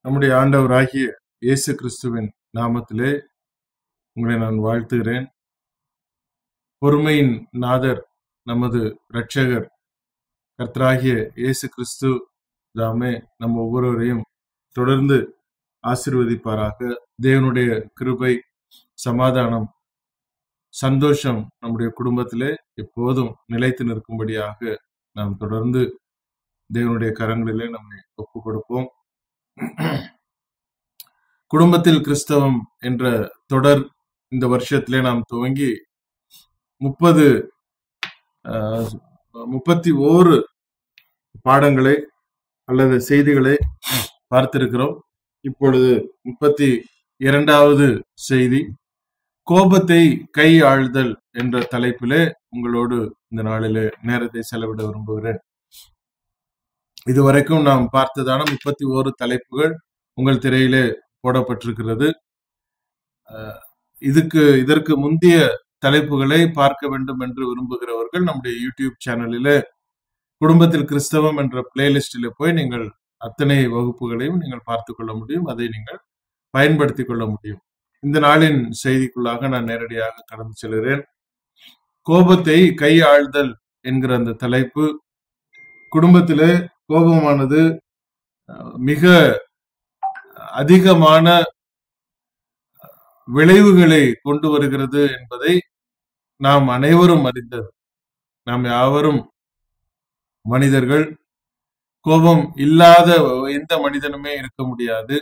நம்முடைய ஆண்டவராகிய இயேசு கிறிஸ்துவின் நாமத்திலே உங்களை நான் வாழ்த்துகிறேன் பொறுமையின் நாதர் நமது இரட்சகர் கர்த்தராகிய இயேசு கிறிஸ்து தாமே நம்ம ஒவ்வொருவரையும் தொடர்ந்து ஆசீர்வதிப்பாராக தேவனுடைய கிருபை சமாதானம் சந்தோஷம் நம்முடைய குடும்பத்திலே எப்போதும் நிலைத்து நிற்கும்படியாக நாம் தொடர்ந்து தேவனுடைய கரங்களிலே நம்மை ஒப்புக் கொடுப்போம் குடும்பத்தில் கிறிஸ்தவம் என்ற தொடர் இந்த வருஷத்திலே நாம் துவங்கி முப்பது முப்பத்தி ஓரு பாடங்களை அல்லது செய்திகளை பார்த்திருக்கிறோம் இப்பொழுது முப்பத்தி இரண்டாவது செய்தி கோபத்தை கை ஆழ்தல் என்ற தலைப்பிலே உங்களோடு இந்த நாளிலே நேரத்தை செலவிட விரும்புகிறேன் இதுவரைக்கும் நாம் பார்த்ததான முப்பத்தி ஓரு தலைப்புகள் உங்கள் திரையிலே போடப்பட்டிருக்கிறது அஹ், இதுக்கு இதற்கு முந்தைய தலைப்புகளை பார்க்க வேண்டும் என்று விரும்புகிறவர்கள் நம்முடைய யூடியூப் சேனலிலே குடும்பத்தில் கிறிஸ்தவம் என்ற பிளேலிஸ்டிலே போய் நீங்கள் அத்தனை வகுப்புகளையும் நீங்கள் பார்த்து கொள்ள முடியும் அதை நீங்கள் பயன்படுத்திக் கொள்ள முடியும் இந்த நாளின் செய்திக்குள்ளாக நான் நேரடியாக கடந்து செல்கிறேன் கோபத்தை கை ஆழ்தல் என்கிற அந்த தலைப்பு குடும்பத்திலே கோபமானது அஹ், மிக அதிகமான விளைவுகளை கொண்டு வருகிறது என்பதை நாம் அனைவரும் அறிந்தது நாம் யாவரும் மனிதர்கள் கோபம் இல்லாத எந்த மனிதனுமே இருக்க முடியாது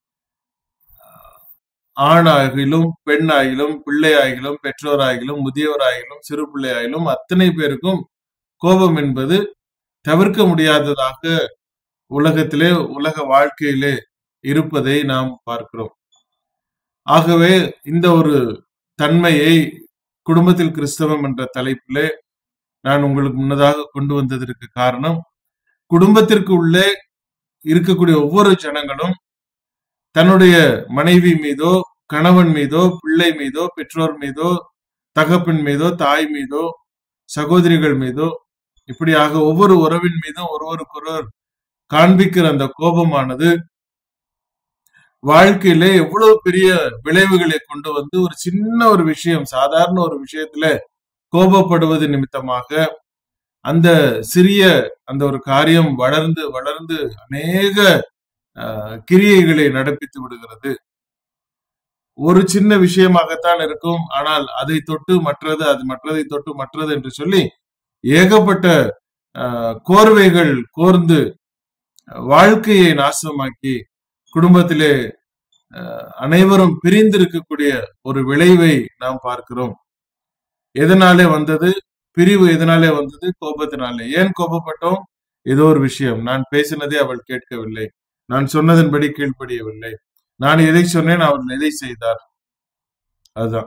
ஆணாகிலும் பெண்ணாகிலும் பிள்ளையாகிலும் பெற்றோராகிலும் முதியவராகிலும் சிறு பிள்ளையாகிலும் அத்தனை பேருக்கும் கோபம் என்பது தவிர்க்க முடியாததாக உலகத்திலே உலக வாழ்க்கையிலே இருப்பதை நாம் பார்க்கிறோம் ஆகவே இந்த ஒரு தன்மையை குடும்பத்தில் கிறிஸ்தவம் என்ற தலைப்பிலே நான் உங்களுக்கு முன்னதாக கொண்டு வந்ததற்கு காரணம் குடும்பத்திற்கு உள்ளே இருக்கக்கூடிய ஒவ்வொரு ஜனங்களும் தன்னுடைய மனைவி மீதோ கணவன் மீதோ பிள்ளை மீதோ பெற்றோர் மீதோ தகப்பன் மீதோ தாய் மீதோ சகோதரிகள் மீதோ இப்படியாக ஒவ்வொரு உறவின் மீதும் ஒருவருக்கொருவர் காண்பிக்கிற அந்த கோபமானது வாழ்க்கையில எவ்வளவு பெரிய விளைவுகளை கொண்டு வந்து ஒரு சின்ன ஒரு விஷயம் சாதாரண ஒரு விஷயத்துல கோபப்படுவது நிமித்தமாக அந்த சிறிய அந்த ஒரு காரியம் வளர்ந்து வளர்ந்து அநேக ஆஹ், கிரியைகளை நடப்பித்து விடுகிறது ஒரு சின்ன விஷயமாகத்தான் இருக்கும் ஆனால் அதை தொட்டு மற்றது அது மற்றதை தொட்டு மற்றது என்று சொல்லி ஏகப்பட்ட ஆஹ், கோர்வைகள் கோர்ந்து வாழ்க்கையை நாசமாக்கி குடும்பத்திலே அஹ், அனைவரும் பிரிந்திருக்கக்கூடிய ஒரு விளைவை நாம் பார்க்கிறோம் எதனாலே வந்தது பிரிவு எதனாலே வந்தது கோபத்தினாலே ஏன் கோபப்பட்டோம் ஏதோ ஒரு விஷயம் நான் பேசினதை அவள் கேட்கவில்லை நான் சொன்னதன்படி கீழ்ப்படியவில்லை நான் எதை சொன்னேன் அவள் எதை செய்தார் அதுதான்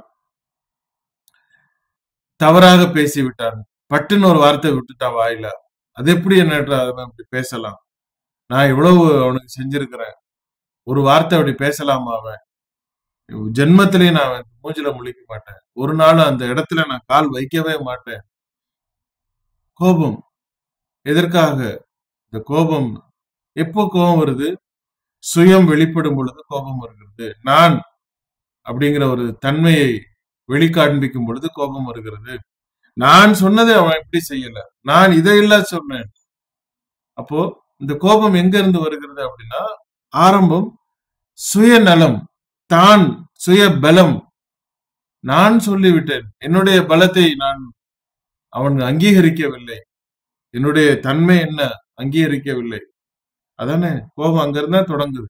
தவறாக பேசிவிட்டான் பட்டுன்னு ஒரு வார்த்தை விட்டுட்டான் வாயில அது எப்படி என்ன அவன் இப்படி பேசலாம் நான் இவ்வளவு அவனுக்கு செஞ்சிருக்கிறேன் ஒரு வார்த்தை அப்படி பேசலாமா அவன் ஜென்மத்திலே நான் அவன் மூஞ்சில முழிக்க மாட்டேன் ஒரு நாள் அந்த இடத்துல நான் கால் வைக்கவே மாட்டேன் கோபம் எதற்காக இந்த கோபம் எப்போ கோபம் வருது சுயம் வெளிப்படும் பொழுது கோபம் வருகிறது நான் அப்படிங்கிற ஒரு தன்மையை வெளிக்காண்பிக்கும் பொழுது கோபம் வருகிறது நான் சொன்னதை அவன் எப்படி செய்யல நான் இதையெல்லாம் சொன்னேன் அப்போ இந்த கோபம் எங்க இருந்து வருகிறது அப்படின்னா ஆரம்பம் சுயநலம் தான் சுய பலம் நான் சொல்லிவிட்டேன் என்னுடைய பலத்தை நான் அவன் அங்கீகரிக்கவில்லை என்னுடைய தன்மை என்ன அங்கீகரிக்கவில்லை அதானே கோபம் அங்கிருந்தா தொடங்குது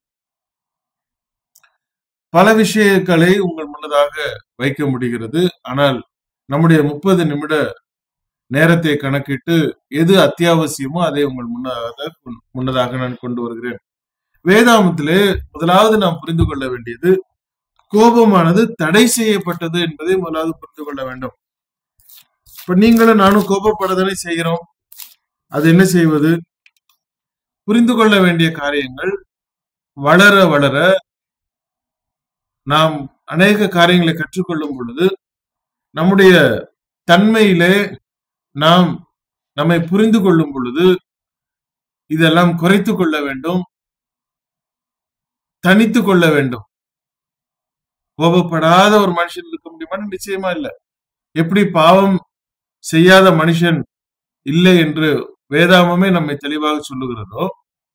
பல விஷயங்களை உங்கள் முன்னதாக வைக்க முடிகிறது ஆனால் நம்முடைய முப்பது நிமிட நேரத்தை கணக்கிட்டு எது அத்தியாவசியமோ அதை உங்கள் முன்னதாக முன்னதாக நான் கொண்டு வருகிறேன் வேதாமத்திலே முதலாவது நாம் புரிந்து கொள்ள வேண்டியது கோபமானது தடை செய்யப்பட்டது என்பதை முதலாவது புரிந்து கொள்ள வேண்டும் இப்ப நீங்களும் நானும் கோபப்படதானே செய்கிறோம் அது என்ன செய்வது புரிந்து கொள்ள வேண்டிய காரியங்கள் வளர வளர நாம் அநேக காரியங்களை கற்றுக்கொள்ளும் பொழுது நம்முடைய தன்மையிலே நாம் நம்மை புரிந்து கொள்ளும் பொழுது இதெல்லாம் குறைத்து கொள்ள வேண்டும் தனித்து கொள்ள வேண்டும் கோபப்படாத ஒரு மனுஷன் இருக்க முடியுமான்னு நிச்சயமா இல்ல எப்படி பாவம் செய்யாத மனுஷன் இல்லை என்று வேதாமமே நம்மை தெளிவாக சொல்லுகிறதோ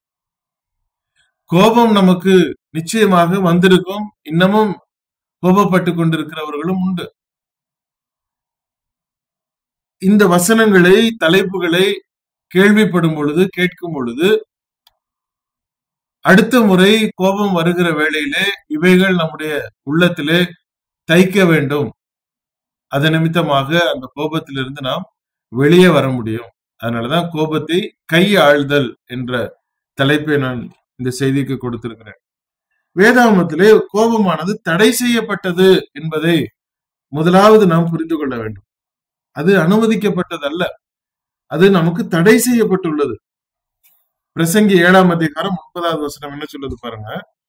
கோபம் நமக்கு நிச்சயமாக வந்திருக்கும் இன்னமும் கோபப்பட்டு கொண்டிருக்கிறவர்களும் உண்டு இந்த வசனங்களை தலைப்புகளை கேள்விப்படும் பொழுது கேட்கும் பொழுது அடுத்த முறை கோபம் வருகிற வேளையிலே இவைகள் நம்முடைய உள்ளத்திலே தைக்க வேண்டும் அது நிமித்தமாக அந்த கோபத்திலிருந்து நாம் வெளியே வர முடியும் அதனாலதான் கோபத்தை கை ஆழ்தல் என்ற தலைப்பை நான் இந்த செய்திக்கு கொடுத்திருக்கிறேன் வேதாகமத்திலே கோபமானது தடை செய்யப்பட்டது என்பதை முதலாவது நாம் புரிந்து கொள்ள வேண்டும் அது அனுமதிக்கப்பட்டது அல்ல அது நமக்கு தடை செய்யப்பட்டுள்ளது பிரசங்கி ஏழாம் அதிகாரம் ஒன்பதாவது வசனம் என்ன சொல்லுது பாருங்க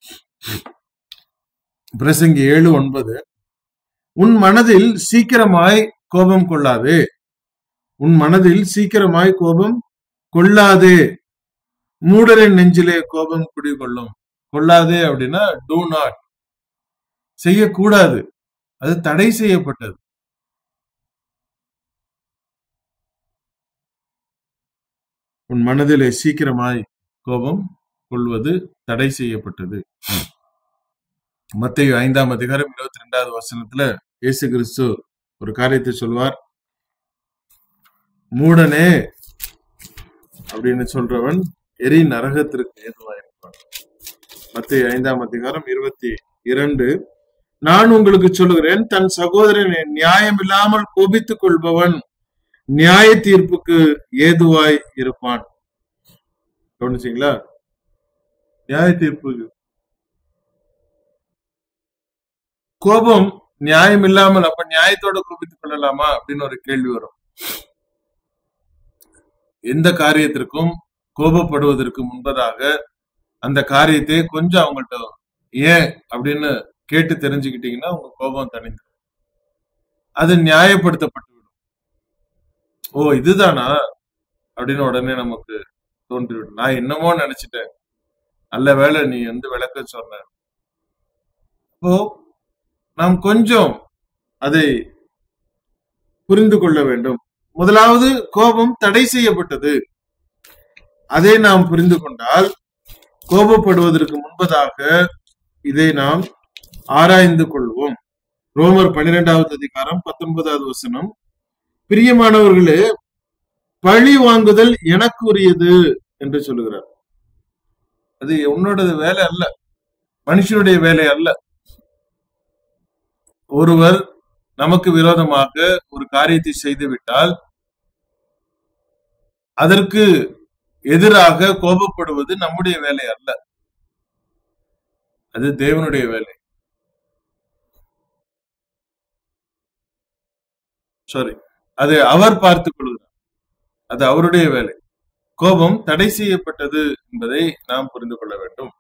பிரசங்கி ஏழு ஒன்பது உன் மனதில் சீக்கிரமாய் கோபம் கொள்ளாதே உன் மனதில் சீக்கிரமாய் கோபம் கொள்ளாதே மூடரின் நெஞ்சிலே கோபம் குடிகொள்ளும் கொள்ளாதே அப்படின்னா டூ நாட் செய்யக்கூடாது அது தடை செய்யப்பட்டது உன் மனதிலே சீக்கிரமாய் கோபம் கொள்வது தடை செய்யப்பட்டது மத்திய ஐந்தாம் அதிகாரம் இருபத்தி ரெண்டாவது வசனத்துல இயேசு கிறிஸ்து ஒரு காரியத்தை சொல்வார் மூடனே அப்படின்னு சொல்றவன் எரி நரகத்திற்கு ஏதுவாயிருப்பான் மத்திய ஐந்தாம் அதிகாரம் இருபத்தி இரண்டு நான் உங்களுக்கு சொல்லுகிறேன் தன் சகோதரன் நியாயம் இல்லாமல் கோபித்துக் கொள்பவன் நியாய தீர்ப்புக்கு ஏதுவாய் இருப்பான் கவனிச்சிங்களா நியாய தீர்ப்பு கோபம் நியாயம் இல்லாமல் அப்ப நியாயத்தோட கோபித்துக் கொள்ளலாமா அப்படின்னு ஒரு கேள்வி வரும் எந்த காரியத்திற்கும் கோபப்படுவதற்கு முன்பதாக அந்த காரியத்தை கொஞ்சம் அவங்கள்ட்ட ஏன் அப்படின்னு கேட்டு தெரிஞ்சுக்கிட்டீங்கன்னா உங்க கோபம் தணிந்து அது நியாயப்படுத்தப்பட்டு விடும் ஓ இதுதானா அப்படின்னு உடனே நமக்கு தோன்றிவிடும் நான் என்னமோ நினைச்சிட்டேன் நல்ல வேலை நீ வந்து விளக்க சொன்ன அப்போ நாம் கொஞ்சம் அதை புரிந்து கொள்ள வேண்டும் முதலாவது கோபம் தடை செய்யப்பட்டது அதை நாம் புரிந்து கொண்டால் கோபப்படுவதற்கு முன்பதாக இதை நாம் ஆராய்ந்து கொள்வோம் ரோமர் பன்னிரெண்டாவது அதிகாரம் பத்தொன்பதாவது வசனம் பிரியமானவர்களே பழி வாங்குதல் எனக்கு உரியது என்று சொல்லுகிறார் அது உன்னோட வேலை அல்ல மனுஷனுடைய வேலை அல்ல ஒருவர் நமக்கு விரோதமாக ஒரு காரியத்தை செய்துவிட்டால் அதற்கு எதிராக கோபப்படுவது நம்முடைய வேலை அல்ல அது தேவனுடைய வேலை சாரி அது அவர் பார்த்துக் கொள்கிறார் அது அவருடைய வேலை கோபம் தடை செய்யப்பட்டது என்பதை நாம் புரிந்து கொள்ள வேண்டும்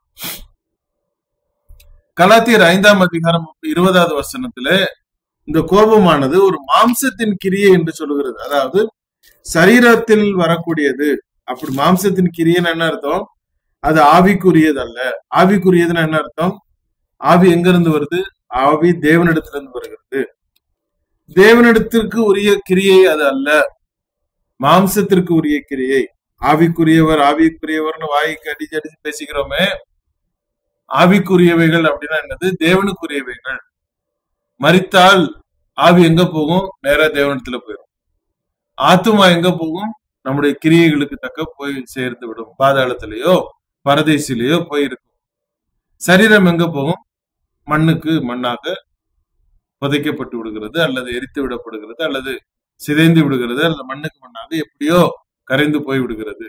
கலாத்தியர் ஐந்தாம் அதிகாரம் இருபதாவது வசனத்துல இந்த கோபமானது ஒரு மாம்சத்தின் கிரியை என்று சொல்லுகிறது அதாவது சரீரத்தில் வரக்கூடியது அப்படி மாம்சத்தின் கிரியைன்னு என்ன அர்த்தம் அது ஆவிக்குரியது அல்ல ஆவிக்குரியதுன்னு என்ன அர்த்தம் ஆவி எங்க இருந்து வருது ஆவி தேவனிடத்திலிருந்து வருகிறது தேவனிடத்திற்கு உரிய கிரியை அது அல்ல மாம்சத்திற்கு உரிய கிரியை ஆவிக்குரியவர் ஆவிக்குரியவர்னு வாய்க்கு அடிச்சு அடிச்சு பேசிக்கிறோமே ஆவிக்குரியவைகள் அப்படின்னா என்னது தேவனுக்குரியவைகள் மறித்தால் ஆவி எங்க போகும் நேரா தேவனிடத்துல போயிடும் ஆத்துமா எங்க போகும் நம்முடைய கிரியைகளுக்கு தக்க போய் சேர்ந்து விடும் பாதாளத்திலேயோ பரதேசிலேயோ போயிருக்கும் சரீரம் எங்க போகும் மண்ணுக்கு மண்ணாக புதைக்கப்பட்டு விடுகிறது அல்லது எரித்து விடப்படுகிறது அல்லது சிதைந்து விடுகிறது அல்லது மண்ணுக்கு மண்ணாக எப்படியோ கரைந்து போய் விடுகிறது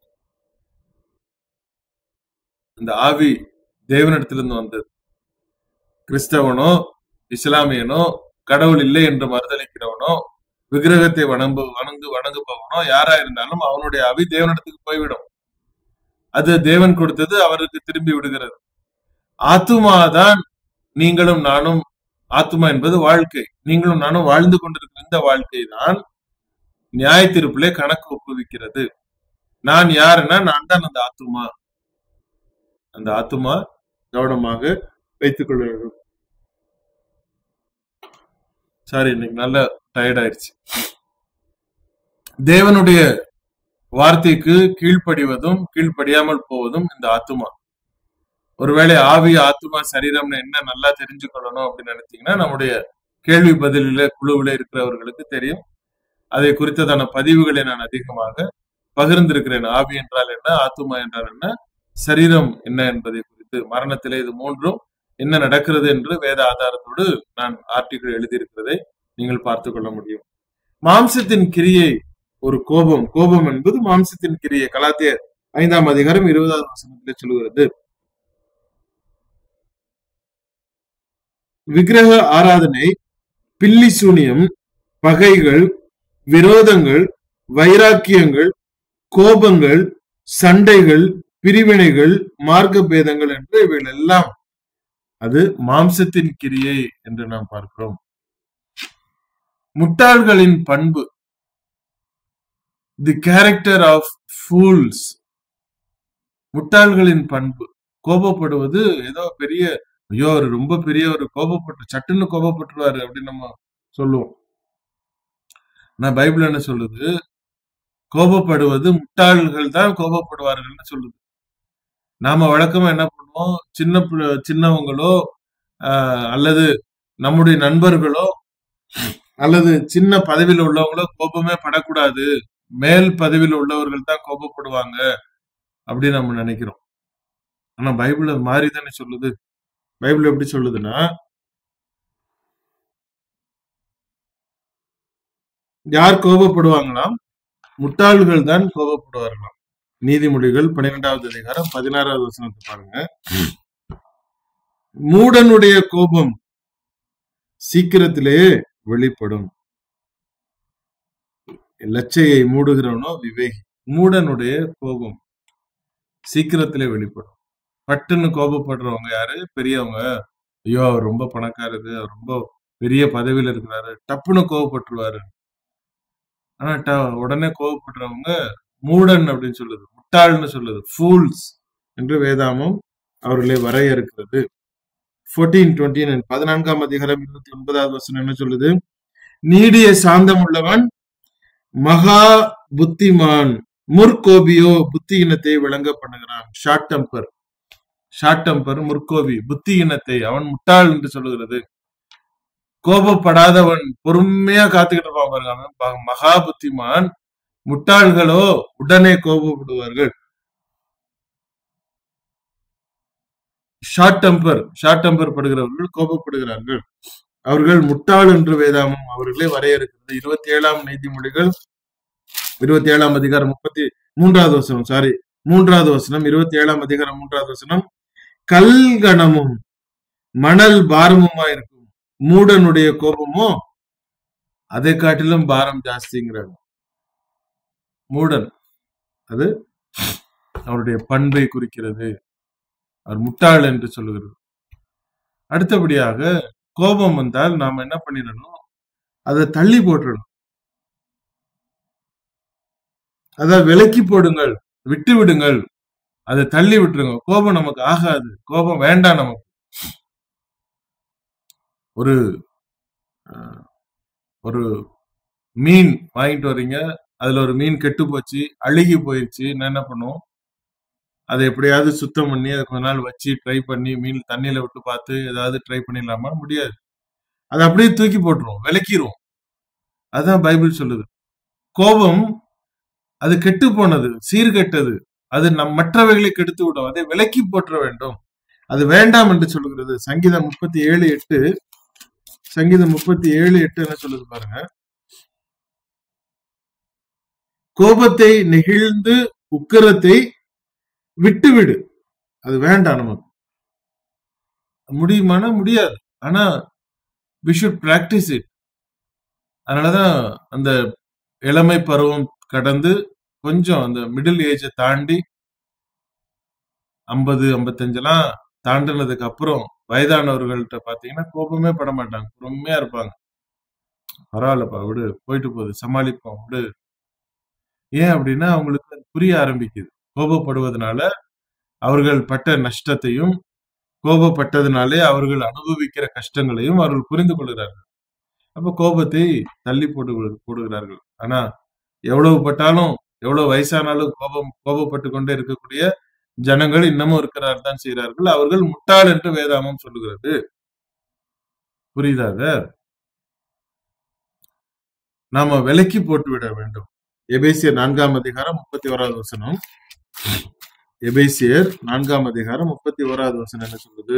இந்த ஆவி தேவனிடத்திலிருந்து வந்தது கிறிஸ்தவனோ இஸ்லாமியனோ கடவுள் இல்லை என்று மறுதளிக்கிறவனோ விக்கிரகத்தை வணங்கு வணங்கு வணங்குபவனோ யாரா இருந்தாலும் அவனுடைய ஆவி தேவனிடத்துக்கு போய்விடும் அது தேவன் கொடுத்தது அவருக்கு திரும்பி விடுகிறது ஆத்துமாதான் நீங்களும் நானும் ஆத்துமா என்பது வாழ்க்கை நீங்களும் நானும் வாழ்ந்து கொண்டிருக்கிற இந்த வாழ்க்கை தான் நியாய தீர்ப்பிலே கணக்கு ஒப்புவிக்கிறது நான் யாருன்னா நான் தான் அந்த ஆத்துமா அந்த ஆத்துமா கவனமாக வைத்துக் கொள்ள வேண்டும் சாரி இன்னைக்கு நல்ல டயர்ட் ஆயிடுச்சு தேவனுடைய வார்த்தைக்கு கீழ்ப்படிவதும் கீழ்ப்படியாமல் போவதும் இந்த ஆத்துமா ஒருவேளை ஆவி ஆத்துமா சரீரம்னு என்ன நல்லா தெரிஞ்சுக்கொள்ளணும் அப்படின்னு நினைச்சீங்கன்னா நம்முடைய கேள்வி பதிலில குழுவில் இருக்கிறவர்களுக்கு தெரியும் அதை குறித்ததான பதிவுகளை நான் அதிகமாக பகிர்ந்திருக்கிறேன் ஆவி என்றால் என்ன ஆத்துமா என்றால் என்ன சரீரம் என்ன என்பதை குறித்து மரணத்திலே இது மூன்றும் என்ன நடக்கிறது என்று வேத ஆதாரத்தோடு நான் ஆர்டிகிள் எழுதியிருக்கிறதை நீங்கள் பார்த்து கொள்ள முடியும் மாம்சத்தின் கிரியை ஒரு கோபம் கோபம் என்பது மாம்சத்தின் கிரியை கலாத்திய ஐந்தாம் அதிகாரம் இருபதாவது வசனத்திலே சொல்லுகிறது விக்கிரக ஆராதனை பில்லி சூனியம் பகைகள் விரோதங்கள் வைராக்கியங்கள் கோபங்கள் சண்டைகள் பிரிவினைகள் மார்க்க பேதங்கள் என்று இவைகள் எல்லாம் அது மாம்சத்தின் கிரியை என்று நாம் பார்க்கிறோம் முட்டாள்களின் பண்பு தி கேரக்டர் ஆஃப் ஃபூல்ஸ் முட்டாள்களின் பண்பு கோபப்படுவது ஏதோ பெரிய ஐயோ அவர் ரொம்ப பெரிய ஒரு கோபப்பட்டு சட்டுன்னு கோபப்பட்டுருவாரு அப்படின்னு நம்ம சொல்லுவோம் நான் பைபிள் என்ன சொல்லுது கோபப்படுவது முட்டாள்கள் தான் கோபப்படுவார்கள்னு சொல்லுது நாம வழக்கமா என்ன பண்ணுவோம் சின்ன பிள்ளை- சின்னவங்களோ ஆஹ், அல்லது நம்முடைய நண்பர்களோ அல்லது சின்ன பதவியில் உள்ளவங்களோ கோபமே படக்கூடாது மேல் பதவியில் உள்ளவர்கள் தான் கோபப்படுவாங்க அப்படின்னு நம்ம நினைக்கிறோம் ஆனா பைபிள் அது மாறி தானே சொல்லுது பைபிள் எப்படி சொல்லுதுன்னா யார் கோபப்படுவாங்களாம் முட்டாள்கள் தான் கோபப்படுவார்களாம் நீதிமொழிகள் பன்னிரெண்டாவது அதிகாரம் பதினாறாவது வசனத்தை பாருங்க மூடனுடைய கோபம் சீக்கிரத்திலே வெளிப்படும் லட்சையை மூடுகிறவனோ விவேகி மூடனுடைய கோபம் சீக்கிரத்திலே வெளிப்படும் பட்டுன்னு கோபப்படுறவங்க யாரு பெரியவங்க ஐயோ அவர் ரொம்ப பணக்காரரு அவர் ரொம்ப பெரிய பதவியில இருக்கிறாரு டப்புன்னு கோவப்பட்டுருவாரு ஆனா ட- உடனே கோவப்படுறவங்க மூடன் அப்படின்னு சொல்லுது முட்டாள்னு சொல்லுது ஃபூல்ஸ் என்று வேதாமம் அவர்களை வரையறுக்கிறது ஃபோர்டீன் டுவெண்ட்டி நைன் பதினான்காம் அதிகாரம் இருபத்தி ஒன்பதாவது வசனம் என்ன சொல்லுது நீடிய சாந்தம் உள்ளவன் மகா புத்திமான் முற்கோபியோ புத்தியினத்தை விளங்க பண்ணுகிறான் ஷார்ட் டெம்பர் ஷார்ட் டெம்பர் முற்கோபி புத்தியினத்தை அவன் முட்டாள் என்று சொல்லுகிறது கோபப்படாதவன் பொறுமையா காத்துக்கிட்டு இருப்பான் பாருங்க அவன் ப- மகா புத்திமான் முட்டாள்களோ உடனே கோபப்படுவார்கள் ஷார்ட் டெம்பர் ஷார்ட் டெம்பர் படுகிறவர்கள் கோபப்படுகிறார்கள் அவர்கள் முட்டாள் என்று வேதாமம் அவர்களே வரையறுக்கிறது இருபத்தி ஏழாம் நீதிமொழிகள் இருபத்தி ஏழாம் அதிகாரம் முப்பத்தி மூன்றாவது வசனம் சாரி மூன்றாவது வசனம் இருபத்தி ஏழாம் அதிகாரம் மூன்றாவது வசனம் கல்கணமும் மணல் பாரமுமா இருக்கும் மூடனுடைய கோபமோ அதை காட்டிலும் பாரம் ஜாஸ்திங்கிறாங்க மூடன் அது அவருடைய பண்பை குறிக்கிறது அவர் முட்டாள் என்று சொல்லுகிறது அடுத்தபடியாக கோபம் வந்தால் நாம என்ன பண்ணிடணும் அதை தள்ளி போட்டுடணும் அதை விலக்கி போடுங்கள் விட்டு விடுங்கள் அதை தள்ளி விட்டுருங்க கோபம் நமக்கு ஆகாது கோபம் வேண்டாம் நமக்கு ஒரு அஹ், ஒரு மீன் வாங்கிட்டு வர்றீங்க அதுல ஒரு மீன் கெட்டு போச்சு அழுகி போயிடுச்சு நான் என்ன பண்ணுவோம் அதை எப்படியாவது சுத்தம் பண்ணி அதை கொஞ்ச நாள் வச்சு ட்ரை பண்ணி மீன் தண்ணியில விட்டு பார்த்து ஏதாவது ட்ரை பண்ணிடலாமா முடியாது அதை அப்படியே தூக்கி போட்டுருவோம் விலக்கிடுவோம் அதான் பைபிள் சொல்லுது கோபம் அது கெட்டு போனது சீர்கெட்டது அது நம் மற்றவைகளை கெடுத்து விடும் அதை விலக்கி போற்ற வேண்டும் அது வேண்டாம் என்று சொல்லுகிறது சங்கீதம் முப்பத்தி ஏழு எட்டு சங்கீதம் முப்பத்தி ஏழு எட்டு என்ன சொல்லுது பாருங்க கோபத்தை நெகிழ்ந்து உக்கிரத்தை விட்டுவிடு அது வேண்டாம் நமக்கு முடியுமானா முடியாது ஆனா வி ஷுட் பிராக்டிஸ் இட் அதனாலதான் அந்த இளமை பருவம் கடந்து கொஞ்சம் அந்த மிடில் ஏஜை தாண்டி ஐம்பது ஐம்பத்தஞ்செல்லாம் தாண்டினதுக்கு அப்புறம் வயதானவர்கள்ட்ட பாத்தீங்கன்னா கோபமே பட மாட்டாங்க பொறுமையா இருப்பாங்க பரவாயில்லப்பா விடு போயிட்டு போகுது சமாளிப்போம் விடு ஏன் அப்படின்னா அவங்களுக்கு அது புரிய ஆரம்பிக்குது கோபப்படுவதனால அவர்கள் பட்ட நஷ்டத்தையும் கோபப்பட்டதுனாலே அவர்கள் அனுபவிக்கிற கஷ்டங்களையும் அவர்கள் புரிந்து கொள்கிறார்கள் அப்ப கோபத்தை தள்ளி போட்டு விடு- போடுகிறார்கள் ஆனா எவ்வளவு பட்டாலும் எவ்வளவு வயசானாலும் கோபம் கோபப்பட்டு கொண்டே இருக்கக்கூடிய ஜனங்கள் இன்னமும் இருக்கிறார் தான் செய்கிறார்கள் அவர்கள் முட்டாள் என்று வேதாமம் சொல்லுகிறது புரியுதாக நாம விலக்கி போட்டு விட வேண்டும் எபேசியர் நான்காம் அதிகாரம் முப்பத்தி ஓராவது வசனம் எபேசியர் நான்காம் அதிகாரம் முப்பத்தி ஓராவது வசனம் என்ன சொல்லுது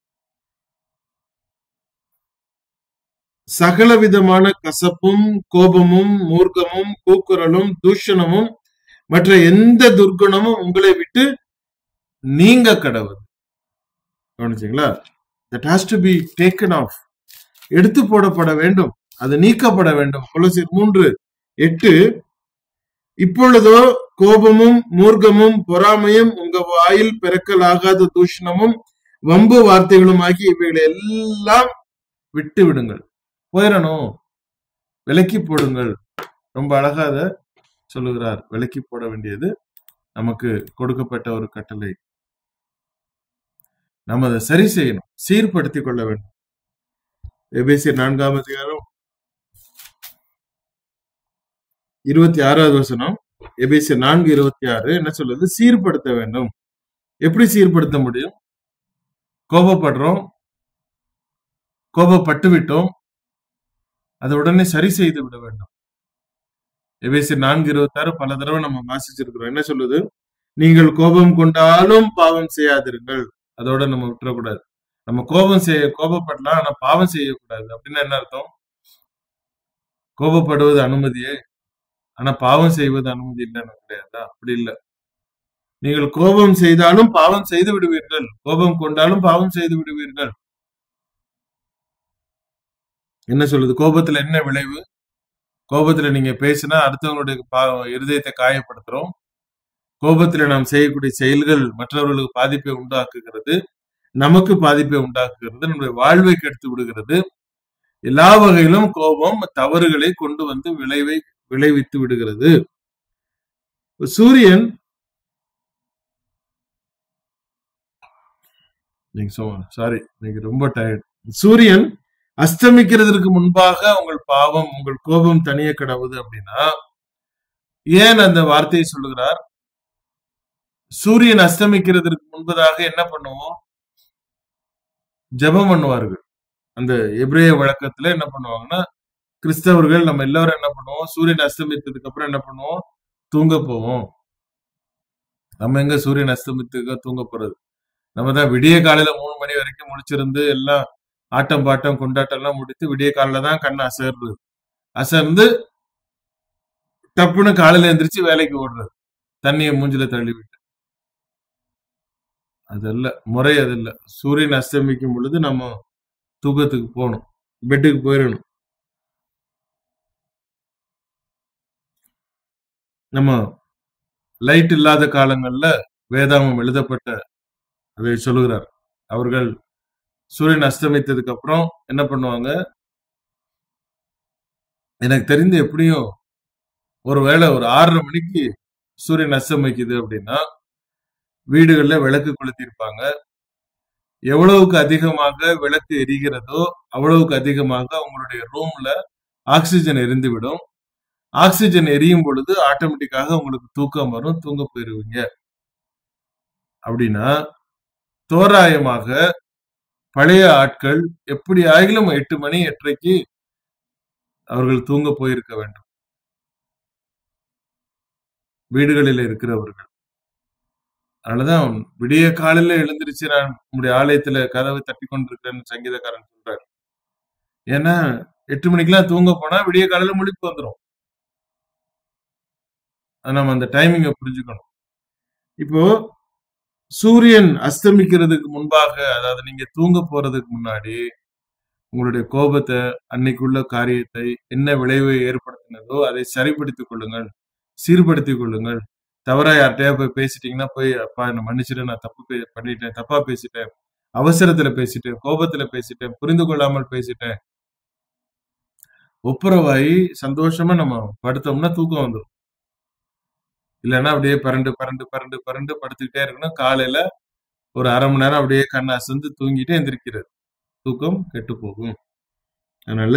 சகல விதமான கசப்பும் கோபமும் மூர்க்கமும் கூக்குரலும் தூஷணமும் மற்ற எந்த துர்குணமும் உங்களை விட்டு நீங்க கடவுது கவனிச்சீங்களா that has to be taken off எடுத்து போடப்பட வேண்டும் அது நீக்கப்பட வேண்டும் கொலோசியர் மூன்று எட்டு இப்பொழுதோ கோபமும் மூர்க்கமும் பொறாமையும் உங்க வாயில் பிறக்கலாகாத தூஷணமும் வம்பு வார்த்தைகளும் ஆகிய இவைகளை எல்லாம் விட்டு விடுங்கள் போயிடணும் விலக்கி போடுங்கள் ரொம்ப அழகா அதை சொல்லுகிறார் விலக்கி போட வேண்டியது நமக்கு கொடுக்கப்பட்ட ஒரு கட்டளை நம்ம அதை சரி செய்யணும் சீர்படுத்திக் கொள்ள வேண்டும் எபேசியர் நான்காம் அதிகாரம் இருபத்தி ஆறாவது வசனம் எபேசியர் நான்கு இருபத்தி ஆறு என்ன சொல்லுது சீர்படுத்த வேண்டும் எப்படி சீர்படுத்த முடியும் கோபப்படுறோம் கோபப்பட்டு விட்டோம் அதை உடனே சரி செய்து விட வேண்டும் எபேசியர் நான்கு இருபத்தாறு பல தடவை நம்ம வாசிச்சிருக்கிறோம் என்ன சொல்லுது நீங்கள் கோபம் கொண்டாலும் பாவம் செய்யாதிருங்கள் அதோட நம்ம விட்டுறக்கூடாது நம்ம கோபம் செய்ய கோபப்படலாம் ஆனா பாவம் செய்யக்கூடாது அப்படின்னா என்ன அர்த்தம் கோபப்படுவது அனுமதியே ஆனா பாவம் செய்வது அனுமதி இல்லைன்னு கிடையாதா அப்படி இல்லை நீங்கள் கோபம் செய்தாலும் பாவம் செய்து விடுவீர்கள் கோபம் கொண்டாலும் பாவம் செய்து விடுவீர்கள் என்ன சொல்லுது கோபத்துல என்ன விளைவு கோபத்துல நீங்க பேசினா அடுத்தவங்களுடைய பா- இருதயத்தை காயப்படுத்துறோம் கோபத்துல நாம் செய்யக்கூடிய செயல்கள் மற்றவர்களுக்கு பாதிப்பை உண்டாக்குகிறது நமக்கு பாதிப்பை உண்டாக்குகிறது நம்முடைய வாழ்வை கெடுத்து விடுகிறது எல்லா வகையிலும் கோபம் தவறுகளை கொண்டு வந்து விளைவை விளைவித்து விடுகிறது சூரியன் நீங்க சாரி நீங்க ரொம்ப டயர்ட் சூரியன் அஸ்தமிக்கிறதுக்கு முன்பாக உங்கள் பாவம் உங்கள் கோபம் தனிய கடவுது அப்படின்னா ஏன் அந்த வார்த்தையை சொல்லுகிறார் சூரியன் அஸ்தமிக்கிறதுக்கு முன்பதாக என்ன பண்ணுவோம் ஜெபம் பண்ணுவார்கள் அந்த எபிரேய வழக்கத்துல என்ன பண்ணுவாங்கன்னா கிறிஸ்தவர்கள் நம்ம எல்லாரும் என்ன பண்ணுவோம் சூரியன் அஸ்தமித்ததுக்கு அப்புறம் என்ன பண்ணுவோம் தூங்க போவோம் நம்ம எங்க சூரியன் அஸ்தமித்துக்க தூங்க போறது நம்ம தான் விடிய காலையில மூணு மணி வரைக்கும் முடிச்சிருந்து எல்லாம் ஆட்டம் பாட்டம் கொண்டாட்டம் எல்லாம் முடித்து விடிய காலையில தான் கண் அசர்றது அசர்ந்து டப்புன்னு காலையில எந்திரிச்சு வேலைக்கு ஓடுறது தண்ணியை மூஞ்சில தள்ளி விட்டு அதல்ல முறை அது இல்ல சூரியன் அஸ்தமிக்கும் பொழுது நம்ம தூக்கத்துக்கு போகணும் பெட்டுக்கு போயிடணும் நம்ம லைட் இல்லாத காலங்கள்ல வேதாமம் எழுதப்பட்ட அதை சொல்லுகிறார் அவர்கள் சூரியன் அஸ்தமித்ததுக்கு அப்புறம் என்ன பண்ணுவாங்க எனக்கு தெரிந்து எப்படியும் ஒருவேளை ஒரு ஆறரை மணிக்கு சூரியன் அஸ்தமிக்குது அப்படின்னா வீடுகள்ல விளக்கு கொளுத்திருப்பாங்க எவ்வளவுக்கு அதிகமாக விளக்கு எரிகிறதோ அவ்வளவுக்கு அதிகமாக உங்களுடைய ரூம்ல ஆக்சிஜன் எரிந்துவிடும் ஆக்சிஜன் எரியும் பொழுது ஆட்டோமேட்டிக்காக உங்களுக்கு தூக்கம் வரும் தூங்க போயிருவீங்க அப்படின்னா தோராயமாக பழைய ஆட்கள் எப்படி ஆகிலும் எட்டு மணி எட்டரைக்கு அவர்கள் தூங்க போயிருக்க வேண்டும் வீடுகளில் இருக்கிறவர்கள் அதனாலதான் விடிய காலையில எழுந்திருச்சு நான் உங்களுடைய ஆலயத்துல கதவை தட்டி கொண்டிருக்கிறேன்னு சங்கீதக்காரன் சொல்றாரு ஏன்னா எட்டு மணிக்கெல்லாம் தூங்க போனா விடிய காலையில முழிப்பு வந்துடும் நம்ம அந்த டைமிங்கை புரிஞ்சுக்கணும் இப்போ சூரியன் அஸ்தமிக்கிறதுக்கு முன்பாக அதாவது நீங்க தூங்க போறதுக்கு முன்னாடி உங்களுடைய கோபத்தை அன்னைக்குள்ள காரியத்தை என்ன விளைவை ஏற்படுத்தினதோ அதை சரிப்படுத்திக் கொள்ளுங்கள் சீர்படுத்திக் கொள்ளுங்கள் தவறா யார்கிட்டயா போய் பேசிட்டீங்கன்னா போய் அப்பா என்ன மன்னிச்சிட்டு நான் தப்பு பே- பண்ணிட்டேன் தப்பா பேசிட்டேன் அவசரத்துல பேசிட்டேன் கோபத்துல பேசிட்டேன் புரிந்து கொள்ளாமல் பேசிட்டேன் ஒப்புரவாயி சந்தோஷமா நம்ம படுத்தோம்னா தூக்கம் வந்துடும் இல்லைன்னா அப்படியே பரண்டு பரண்டு பரண்டு பரண்டு படுத்துக்கிட்டே இருக்கணும் காலையில ஒரு அரை மணி நேரம் அப்படியே கண்ணை அசந்து தூங்கிட்டு எந்திரிக்கிறது தூக்கம் கெட்டு போகும் அதனால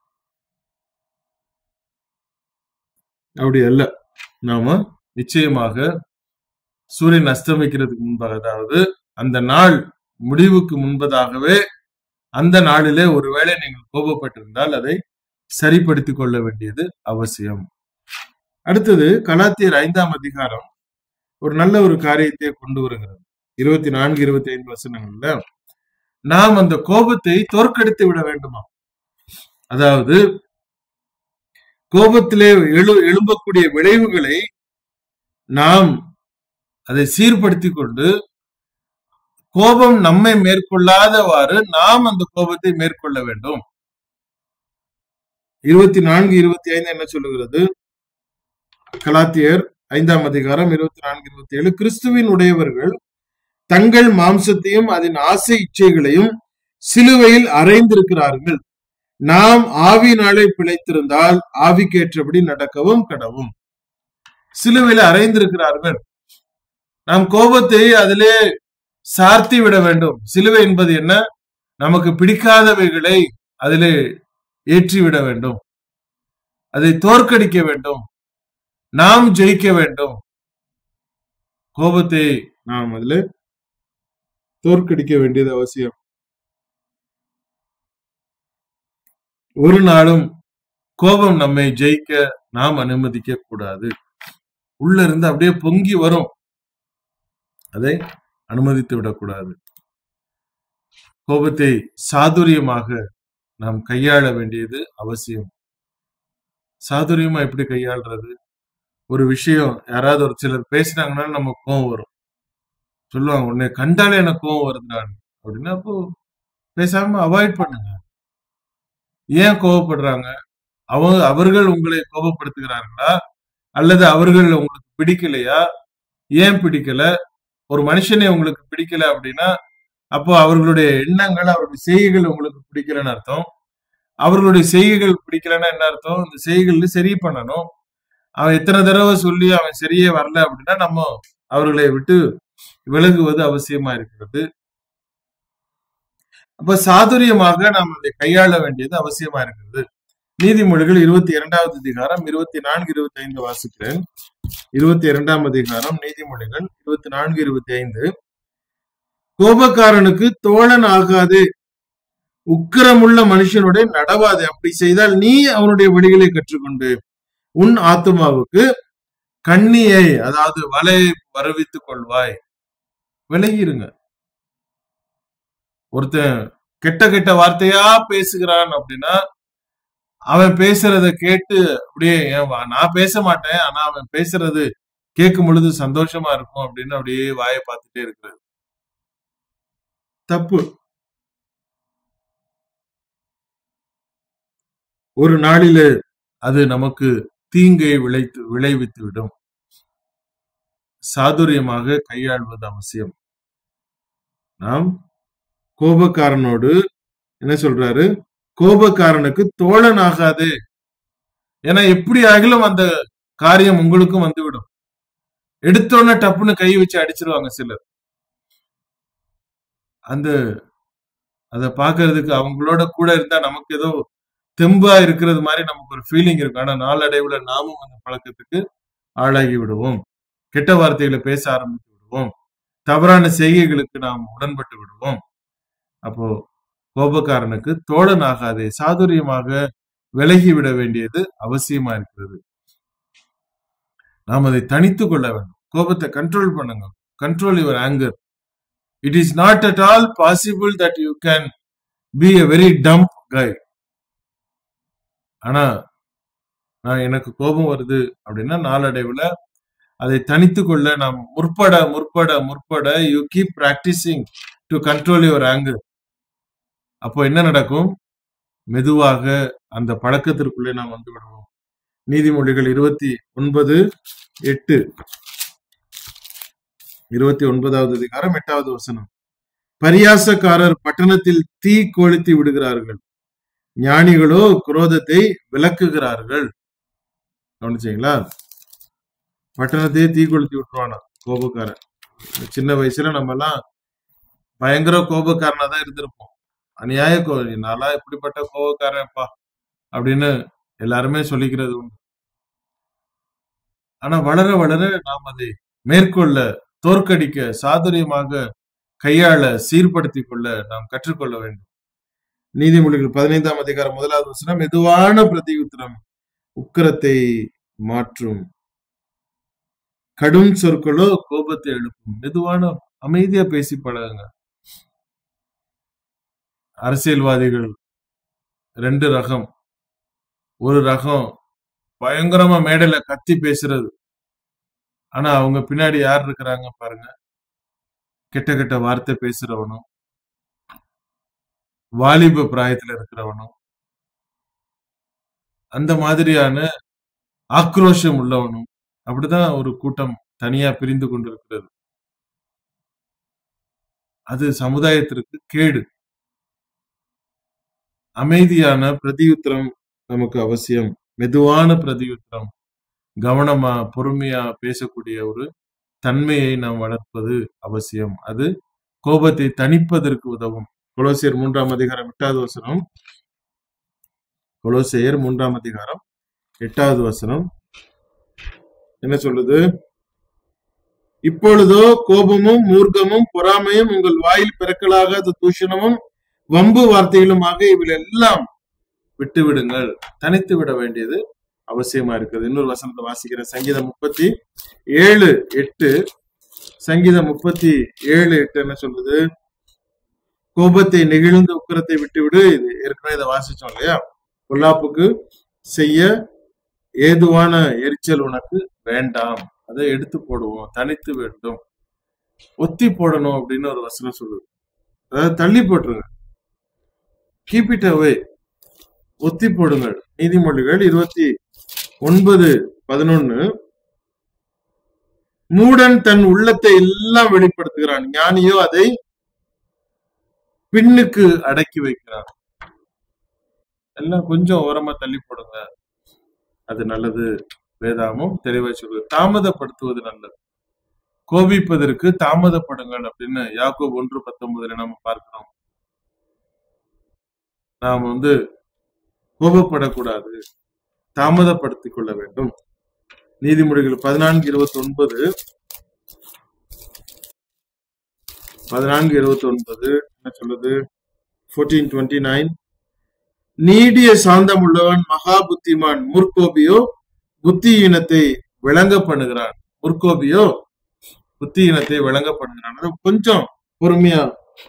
அப்படி அல்ல நாம நிச்சயமாக சூரியன் அஸ்தமிக்கிறதுக்கு முன்பாக அதாவது அந்த நாள் முடிவுக்கு முன்பதாகவே அந்த நாளிலே ஒருவேளை நீங்கள் கோபப்பட்டிருந்தால் அதை சரிப்படுத்திக் கொள்ள வேண்டியது அவசியம் அடுத்தது கலாத்தியர் ஐந்தாம் அதிகாரம் ஒரு நல்ல ஒரு காரியத்தை கொண்டு வருகிறது இருபத்தி நான்கு இருபத்தி ஐந்து வசனங்கள்ல நாம் அந்த கோபத்தை தோற்கடித்து விட வேண்டுமா அதாவது கோபத்திலே எழு எழும்பக்கூடிய விளைவுகளை நாம் அதை சீர்படுத்தி கொண்டு கோபம் நம்மை மேற்கொள்ளாதவாறு நாம் அந்த கோபத்தை மேற்கொள்ள வேண்டும் இருபத்தி நான்கு இருபத்தி ஐந்து என்ன சொல்லுகிறது கலாத்தியர் ஐந்தாம் அதிகாரம் இருபத்தி நான்கு இருபத்தி ஏழு கிறிஸ்துவின் உடையவர்கள் தங்கள் மாம்சத்தையும் அதன் ஆசை இச்சைகளையும் சிலுவையில் அறைந்திருக்கிறார்கள் நாம் ஆவினாலே பிழைத்திருந்தால் ஆவிக்கேற்றபடி நடக்கவும் கடவும் சிலுவையில் அறைந்திருக்கிறார்கள் நாம் கோபத்தை அதிலே சார்த்தி விட வேண்டும் சிலுவை என்பது என்ன நமக்கு பிடிக்காதவைகளை அதிலே ஏற்றிவிட வேண்டும் அதை தோற்கடிக்க வேண்டும் நாம் ஜெயிக்க வேண்டும் கோபத்தை நாம் அதுல தோற்கடிக்க வேண்டியது அவசியம் ஒரு நாளும் கோபம் நம்மை ஜெயிக்க நாம் அனுமதிக்க கூடாது உள்ள இருந்து அப்படியே பொங்கி வரும் அதை அனுமதித்து விடக்கூடாது கோபத்தை சாதுரியமாக நாம் கையாள வேண்டியது அவசியம் சாதுரியமா எப்படி கையாளுறது ஒரு விஷயம் யாராவது ஒரு சிலர் பேசினாங்கன்னா நம்ம கோவம் வரும் சொல்லுவாங்க உன்னை கண்டாலே எனக்கு கோவம் வருது நான் அப்படின்னா அப்போ பேசாம அவாய்ட் பண்ணுங்க ஏன் கோவப்படுறாங்க அவங்க அவர்கள் உங்களை கோபப்படுத்துகிறார்களா அல்லது அவர்கள் உங்களுக்கு பிடிக்கலையா ஏன் பிடிக்கல ஒரு மனுஷனை உங்களுக்கு பிடிக்கல அப்படின்னா அப்போ அவர்களுடைய எண்ணங்கள் அவருடைய செய்கைகள் உங்களுக்கு பிடிக்கலன்னு அர்த்தம் அவர்களுடைய செய்கைகள் பிடிக்கலன்னா என்ன அர்த்தம் இந்த செய்கைகள் சரி பண்ணணும் அவன் எத்தனை தடவை சொல்லி அவன் சரியே வரல அப்படின்னா நம்ம அவர்களை விட்டு விலகுவது அவசியமா இருக்கிறது அப்ப சாதுரியமாக நாம் அதை கையாள வேண்டியது அவசியமா இருக்கிறது நீதிமொழிகள் இருபத்தி இரண்டாவது அதிகாரம் இருபத்தி நான்கு இருபத்தி ஐந்து வாசிக்கிறேன் இருபத்தி இரண்டாம் அதிகாரம் நீதிமொழிகள் இருபத்தி நான்கு இருபத்தி ஐந்து கோபக்காரனுக்கு தோழன் ஆகாது உக்கிரமுள்ள மனுஷனுடைய நடவாது அப்படி செய்தால் நீ அவனுடைய வழிகளை கற்றுக்கொண்டு உன் ஆத்மாவுக்கு கண்ணியை அதாவது வலையை வரவித்துக் கொள்வாய் விலகிருங்க ஒருத்தன் கெட்ட கெட்ட வார்த்தையா பேசுகிறான் அப்படின்னா அவன் பேசுறத கேட்டு அப்படியே ஏன் வா- நான் பேச மாட்டேன் ஆனா அவன் பேசுறது கேட்கும் பொழுது சந்தோஷமா இருக்கும் அப்படின்னு அப்படியே வாயை பார்த்துட்டே இருக்கிறது தப்பு ஒரு நாளில அது நமக்கு தீங்கை விளைத்து விளைவித்து விடும் சாதுரியமாக கையாள்வது அவசியம் நாம் கோபக்காரனோடு என்ன சொல்றாரு கோபக்காரனுக்கு தோழன் ஆகாது ஏன்னா எப்படி ஆகிலும் அந்த காரியம் உங்களுக்கும் வந்துவிடும் எடுத்தோன்னே டப்புன்னு கை வச்சு அடிச்சிருவாங்க சிலர் அந்த அத பாக்குறதுக்கு அவங்களோட கூட இருந்தா நமக்கு ஏதோ தெம்பா இருக்கிறது மாதிரி நமக்கு ஒரு ஃபீலிங் இருக்கும் ஆனா நாளடைவுல நாமும் அந்த பழக்கத்துக்கு ஆளாகி விடுவோம் கெட்ட வார்த்தைகளை பேச ஆரம்பித்து விடுவோம் தவறான செய்கைகளுக்கு நாம் உடன்பட்டு விடுவோம் அப்போ கோபக்காரனுக்கு தோழன் ஆகாதே சாதுரியமாக விலகி விட வேண்டியது அவசியமா இருக்கிறது நாம் அதை தனித்து கொள்ள வேண்டும் கோபத்தை கண்ட்ரோல் பண்ணுங்க control your anger it is not at all possible that you can be a very dumb guy ஆனா நான் எனக்கு கோபம் வருது அப்படின்னா நாளடைவுல அதை தனித்து கொள்ள நாம் முற்பட முற்பட முற்பட you keep practising to control your anger அப்போ என்ன நடக்கும் மெதுவாக அந்த பழக்கத்திற்குள்ளே நாம் வந்து விடுவோம் நீதிமொழிகள் இருபத்தி ஒன்பது எட்டு இருபத்தி ஒன்பதாவது அதிகாரம் எட்டாவது வசனம் பரியாசக்காரர் பட்டணத்தில் தீ கொளுத்தி விடுகிறார்கள் ஞானிகளோ குரோதத்தை விளக்குகிறார்கள் கவனிச்சீங்களா பட்டணத்தையே தீ கொளுத்தி விட்டுருவானா கோபக்காரன் சின்ன வயசுல நம்ம எல்லாம் பயங்கர கோபக்காரனா தான் இருந்திருப்போம் அநியாய கோ நாளா இப்படிப்பட்ட கோபக்காரன்ப்பா அப்படின்னு எல்லாருமே சொல்லிக்கிறது உண்டு ஆனா வளர வளர நாம் அதை மேற்கொள்ள தோற்கடிக்க சாதுரியமாக கையாள சீர்படுத்திக் கொள்ள நாம் கற்றுக்கொள்ள வேண்டும் நீதிமொழிகள் பதினைந்தாம் அதிகாரம் முதலாவது வசனம் மெதுவான பிரதியுத்திரம் உக்கிரத்தை மாற்றும் கடும் சொற்களோ கோபத்தை எழுப்பும் மெதுவான அமைதியா பேசி பழகுங்க அரசியல்வாதிகள் ரெண்டு ரகம் ஒரு ரகம் பயங்கரமா மேடையில கத்தி பேசுறது ஆனா அவங்க பின்னாடி யார் இருக்கிறாங்க பாருங்க கெட்ட கெட்ட வார்த்தை பேசுறவனும் வாலிப பிராயத்துல இருக்கிறவனும் அந்த மாதிரியான ஆக்ரோஷம் உள்ளவனும் அப்படிதான் ஒரு கூட்டம் தனியா பிரிந்து கொண்டிருக்கிறது அது சமுதாயத்திற்கு கேடு அமைதியான பிரதியுத்திரம் நமக்கு அவசியம் மெதுவான பிரதியுத்திரம் கவனமா பொறுமையா பேசக்கூடிய ஒரு தன்மையை நாம் வளர்ப்பது அவசியம் அது கோபத்தை தணிப்பதற்கு உதவும் கொலோசியர் மூன்றாம் அதிகாரம் எட்டாவது வசனம் கொலோசியர் மூன்றாம் அதிகாரம் எட்டாவது வசனம் என்ன சொல்லுது இப்பொழுதோ கோபமும் மூர்க்கமும் பொறாமையும் உங்கள் வாயில் பிறக்கலாகாத தூஷணமும் வம்பு வார்த்தைகளுமாக இவில் எல்லாம் விட்டு விடுங்கள் தனித்து விட வேண்டியது அவசியமா இருக்குது இன்னொரு வசனத்தை வாசிக்கிற சங்கீதம் முப்பத்தி ஏழு எட்டு சங்கீதம் முப்பத்தி ஏழு எட்டு என்ன சொல்லுது கோபத்தை நெகிழ்ந்து உக்கரத்தை விட்டு விடு இது ஏற்கனவே இதை வாசிச்சோம் இல்லையா பொல்லாப்புக்கு செய்ய ஏதுவான எரிச்சல் உனக்கு வேண்டாம் அதை எடுத்து போடுவோம் தனித்து வேண்டும் ஒத்தி போடணும் அப்படின்னு ஒரு வசனம் சொல்லுது அதாவது தள்ளி போட்டுருங்க கீப் இட் அவே ஒத்தி போடுங்கள் நீதிமொழிகள் இருபத்தி ஒன்பது பதினொன்னு மூடன் தன் உள்ளத்தை எல்லாம் வெளிப்படுத்துகிறான் ஞானியோ அதை பின்னுக்கு அடக்கி வைக்கிறான் எல்லாம் கொஞ்சம் ஓரமா தள்ளி போடுங்க அது நல்லது வேதாமும் தெளிவா சொல்லுது தாமதப்படுத்துவது நல்லது கோபிப்பதற்கு தாமதப்படுங்கள் அப்படின்னு யாக்கோப் ஒன்று பத்தொன்பதுல நம்ம பார்க்கிறோம் நாம் வந்து கோபப்படக்கூடாது தாமதப்படுத்திக் கொள்ள வேண்டும் நீதிமொழிகள் பதினான்கு இருபத்தி ஒன்பது பதினான்கு இருபத்தி ஒன்பது என்ன சொல்லுது ஃபோர்டீன் டுவெண்ட்டி நைன் நீடிய சாந்தம் உள்ளவன் மகா புத்திமான் முற்கோபியோ புத்தியினத்தை விளங்க பண்ணுகிறான் முற்கோபியோ புத்தியினத்தை விளங்க பண்ணுகிறான் அது கொஞ்சம் பொறுமையா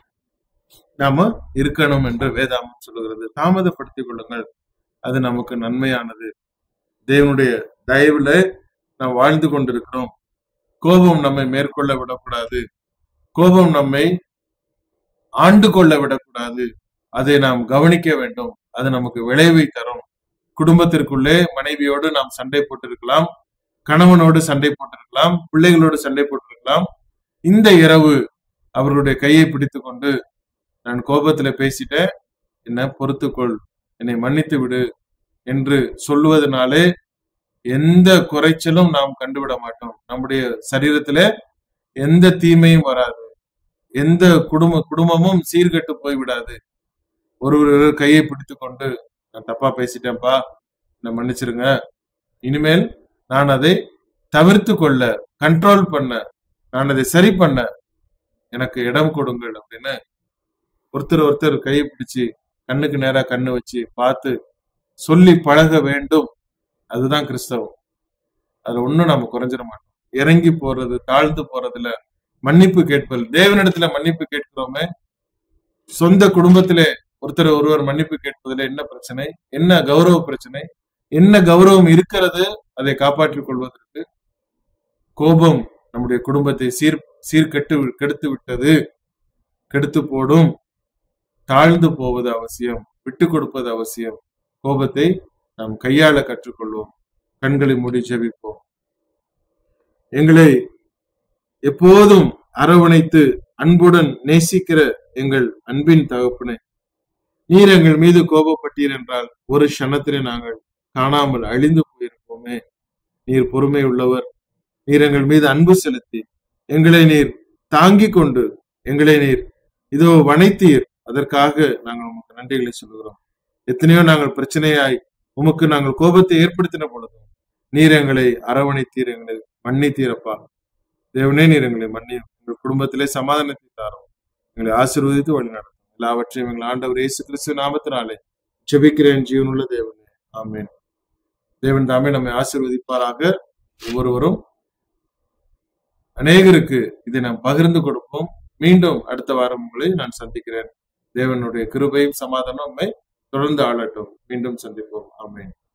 நாம இருக்கணும் என்று வேதாமம் சொல்லுகிறது தாமதப்படுத்திக் கொள்ளுங்கள் அது நமக்கு நன்மையானது தேவனுடைய தயவுல நாம் வாழ்ந்து கொண்டிருக்கிறோம் கோபம் நம்மை மேற்கொள்ள விடக்கூடாது கோபம் நம்மை ஆண்டு கொள்ள விடக்கூடாது அதை நாம் கவனிக்க வேண்டும் அது நமக்கு விளைவை தரும் குடும்பத்திற்குள்ளே மனைவியோடு நாம் சண்டை போட்டிருக்கலாம் கணவனோடு சண்டை போட்டிருக்கலாம் பிள்ளைகளோடு சண்டை போட்டிருக்கலாம் இந்த இரவு அவர்களுடைய கையை பிடித்து கொண்டு நான் கோபத்துல பேசிட்டேன் என்ன பொறுத்துக்கொள் என்னை மன்னித்து விடு என்று சொல்லுவதனாலே எந்த குறைச்சலும் நாம் கண்டுவிட மாட்டோம் நம்முடைய சரீரத்திலே எந்த தீமையும் வராது எந்த குடும்ப குடும்பமும் சீர்கெட்டு போய்விடாது ஒருவர் கையை பிடித்து கொண்டு நான் தப்பா பேசிட்டேன்ப்பா என்ன மன்னிச்சிருங்க இனிமேல் நான் அதை தவிர்த்து கொள்ள கண்ட்ரோல் பண்ண நான் அதை சரி பண்ண எனக்கு இடம் கொடுங்கள் அப்படின்னு ஒருத்தர் ஒருத்தர் கையை பிடிச்சு கண்ணுக்கு நேரா கண்ணு வச்சு பார்த்து சொல்லி பழக வேண்டும் அதுதான் கிறிஸ்தவம் அதுல ஒண்ணும் நம்ம குறைஞ்சிட மாட்டோம் இறங்கி போறது தாழ்ந்து போறதுல மன்னிப்பு கேட்பது தேவனிடத்துல மன்னிப்பு கேட்கிறோமே சொந்த குடும்பத்திலே ஒருத்தர் ஒருவர் மன்னிப்பு கேட்பதில் என்ன பிரச்சனை என்ன கௌரவ பிரச்சனை என்ன கௌரவம் இருக்கிறது அதை காப்பாற்றிக் கொள்வதற்கு கோபம் நம்முடைய குடும்பத்தை சீர் சீர்கெட்டு கெடுத்து விட்டது கெடுத்து போடும் தாழ்ந்து போவது அவசியம் விட்டு கொடுப்பது அவசியம் கோபத்தை நாம் கையாள கற்றுக்கொள்வோம் கண்களை மூடி ஜெபிப்போம் எங்களை எப்போதும் அரவணைத்து அன்புடன் நேசிக்கிற எங்கள் அன்பின் தகப்பனே நீர் எங்கள் மீது கோபப்பட்டீர் என்றால் ஒரு க்ஷணத்திலே நாங்கள் காணாமல் அழிந்து போயிருப்போமே நீர் பொறுமை உள்ளவர் நீர் எங்கள் மீது அன்பு செலுத்தி எங்களை நீர் தாங்கிக் கொண்டு எங்களை நீர் இதோ வனைத்தீர் அதற்காக நாங்கள் உமக்கு நன்றிகளை சொல்லுகிறோம் எத்தனையோ நாங்கள் பிரச்சனையாய் உமக்கு நாங்கள் கோபத்தை ஏற்படுத்தின பொழுதும் நீர் எங்களை அரவணைத்தீர் எங்களை மன்னித்தீரப்பா தேவனே நீர் எங்களை மன்னி எங்கள் குடும்பத்திலே சமாதானத்தை தாரும் எங்களை ஆசீர்வதித்து வழி நடத்தும் எல்லாவற்றையும் எங்கள் ஆண்டவர் இயேசு கிறிஸ்து நாமத்தினாலே ஜெபிக்கிறேன் ஜீவனுள்ள தேவனே ஆமென் தேவன் தாமே நம்மை ஆசீர்வதிப்பாராக ஒவ்வொருவரும் அநேகருக்கு இதை நாம் பகிர்ந்து கொடுப்போம் மீண்டும் அடுத்த வாரம் உங்களை நான் சந்திக்கிறேன் தேவனுடைய கிருபையும் சமாதானம் நம்மை தொடர்ந்து ஆளட்டும் மீண்டும் சந்திப்போம் ஆமென்